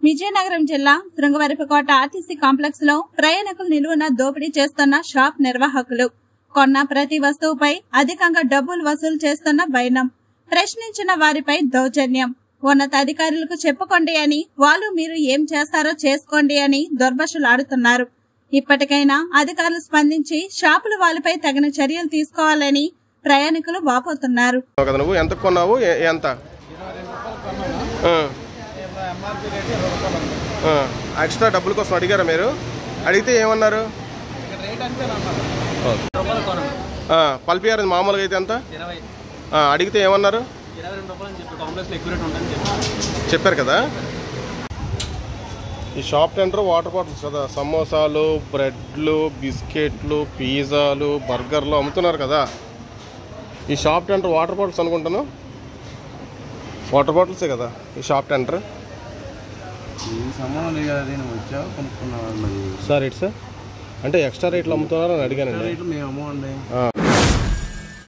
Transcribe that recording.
విజయనగరం జిల్లా Srungavarapukota RTC complex లో ప్రయాణికులు నిలువున దోపిడీ చేస్తున్న షాప్ నిర్వాహకులు కొన్న ప్రతి వస్తువుపై అధికంగా డబ్బులు వసూలు చేస్తున్న వైనం ప్రశ్నించిన వారిపై దౌర్జన్యం ఉన్నతాధికారులకు చెప్పుకోండి అని వాళ్ళు మీరు ఏం చేస్తారో చేసుకోండి అని దుర్భషలాడుతున్నారు ఇప్పటికైనా అధికారులు స్పందించి షాపుల వాళ్ళపై తగిన చర్యలు తీసుకోవాలని ప్రయాణికులు వాపోతున్నారు కదా నువ్వు ఎంత కొన్నావు ఎ- ఎంత ఆ. ఆ. ఎక్స్ట్రా డబ్బుల కోసం అడిగారా మీరు అడిగితే ఏమన్నారు రూపాయలు కొనండి ఆ, పల్పిఆర్ మామూలుగా అయితే ఎంత ఇరవై ఆ, అడిగితే ఏమన్నారు ఇరవై రెండు రూపాయలు అని చెప్పి కాంప్లెక్స్లో ఎక్కువ రేట్ ఉంటుందని చెప్పి చెప్పారు కదా ఈ షాప్ టెండర్ వాటర్ బాటిల్స్ కదా సమోసాలు బ్రెడ్లు బిస్కెట్లు పిజ్జాలు బర్గర్లు అమ్ముతున్నారు కదా ఈ షాప్ టెండర్ వాటర్ బాటిల్స్ అనుకుంటాను వాటర్ బాటిల్సే కదా ఈ షాప్ టెండర్ ఈ సంబంధం కదా నేను వచ్చా కొనుక్కున్నా మరి సార్ ఇటు సార్ అంటే ఎక్స్ట్రా రేట్లు అమ్ముతున్నారని అడిగానండి రేట్లు మేము అమ్మవండి ఆ.